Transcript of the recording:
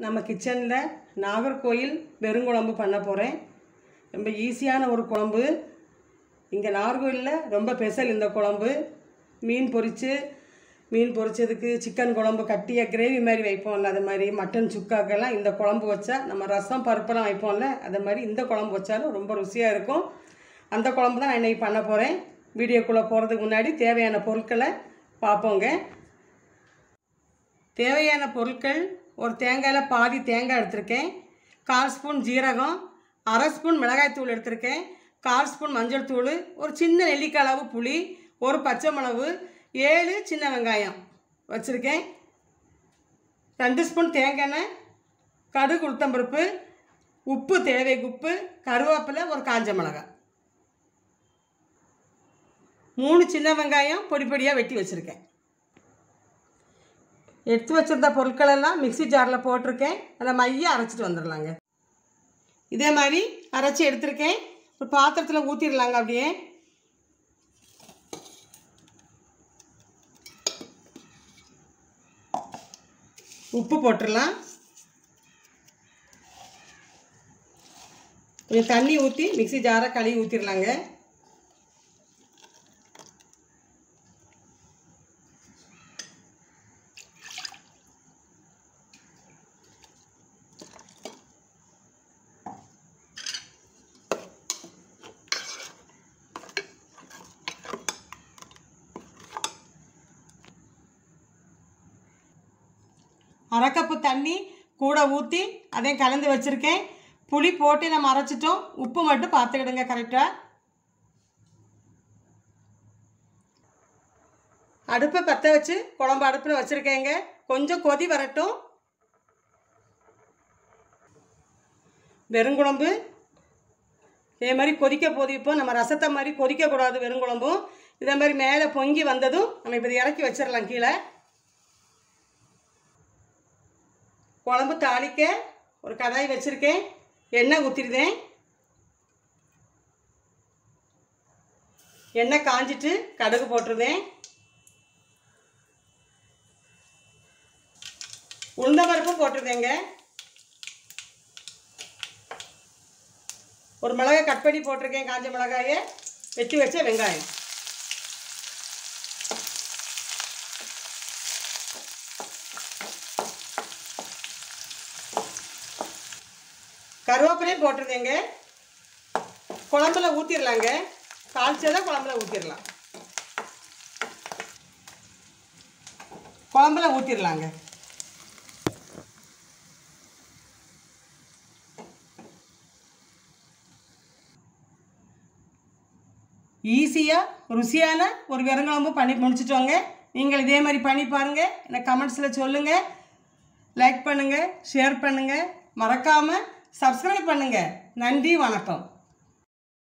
நம்ம கிச்சனில் நாகர்கோயில் வெறுங்குழம்பு பண்ண போகிறேன் ரொம்ப ஈஸியான ஒரு குழம்பு இங்கே நாகர்கோயிலில் ரொம்ப ஸ்பெஷல் இந்த குழம்பு மீன் பொரித்து மீன் பொரிச்சதுக்கு சிக்கன் குழம்பு கட்டிய கிரேவி மாதிரி வைப்போம்ல அது மாதிரி மட்டன் சுக்காக்கெல்லாம் இந்த குழம்பு வச்சா நம்ம ரசம் பருப்பெல்லாம் வைப்போம்ல அது மாதிரி இந்த குழம்பு வச்சாலும் ரொம்ப ருசியாக இருக்கும் அந்த குழம்பு தான் நான் இன்றைக்கி பண்ண போகிறேன் வீடியோக்குள்ளே போகிறதுக்கு முன்னாடி தேவையான பொருட்களை பார்ப்போங்க தேவையான பொருட்கள் ஒரு தேங்காயில் பாதி தேங்காய் எடுத்திருக்கேன் கால் ஸ்பூன் ஜீரகம் அரை ஸ்பூன் மிளகாய்த்தூள் எடுத்திருக்கேன் கால் ஸ்பூன் மஞ்சள் தூள் ஒரு சின்ன நெல்லிக்காய் அளவு புளி ஒரு பச்சை மிளகு ஏழு சின்ன வெங்காயம் வச்சுருக்கேன் ரெண்டு ஸ்பூன் தேங்காய் எண்ணெய் கடுகு உளுத்தம்பருப்பு உப்பு தேவைக்கு உப்பு கருவேப்பிலை ஒரு காஞ்ச மிளகாய் மூணு சின்ன வெங்காயம் பொடி பொடியாக வெட்டி வச்சுருக்கேன் எடுத்து வச்சிருந்த பொருட்களெல்லாம் மிக்ஸி ஜாரில் போட்டிருக்கேன் அதை மைய அரைச்சிட்டு வந்துடலாங்க இதே மாதிரி அரைச்சி எடுத்திருக்கேன் ஒரு பாத்திரத்தில் ஊற்றிடலாங்க அப்படியே உப்பு போட்டுடலாம் கொஞ்சம் தண்ணி ஊற்றி மிக்ஸி ஜாரை கழுவி ஊற்றிடலாங்க அரை கப்பு தண்ணி கூட ஊற்றி அதையும் கலந்து வச்சுருக்கேன் புளி போட்டு நம்ம அரைச்சிட்டோம் உப்பு மட்டும் பார்த்துக்கிடுங்க கரெக்டாக அடுப்பை பற்ற வச்சு குழம்பு அடுப்பில் வச்சுருக்கேங்க கொஞ்சம் கொதி வரட்டும் வெறுங்குழம்பு இதே மாதிரி கொதிக்க போது இப்போ நம்ம ரசத்தை மாதிரி கொதிக்கக்கூடாது வெறுங்குழம்பும் இதே மாதிரி மேலே பொங்கி வந்ததும் நம்ம இப்போ இதை இறக்கி வச்சிடலாம் கீழே குழம்பு தாளிக்க ஒரு கடாய் வச்சுருக்கேன் எண்ணெய் ஊற்றிருந்தேன் எண்ணெய் காஞ்சிட்டு கடுகு போட்டிருந்தேன் உளுந்த பருப்பும் போட்டிருந்தேங்க ஒரு மிளகாய் கட் பண்ணி போட்டிருக்கேன் காஞ்ச மிளகாயை வெட்டி வச்ச வெங்காயம் கருவேப்பிலையும் போட்டிருந்தேங்க குழம்புல ஊற்றிடலாங்க தாளிச்சதை குழம்புல ஊற்றிடலாம் குழம்புல ஊற்றிடலாங்க ஈஸியாக ருசியான ஒரு வெறுங்குழம்பு பண்ணி முடிச்சிட்டோங்க நீங்கள் இதே மாதிரி பண்ணி பாருங்கள் எனக்கு கமெண்ட்ஸில் சொல்லுங்கள் லைக் பண்ணுங்கள் ஷேர் பண்ணுங்கள் மறக்காமல் சப்ஸ்கிரைப் பண்ணுங்கள் நன்றி வணக்கம்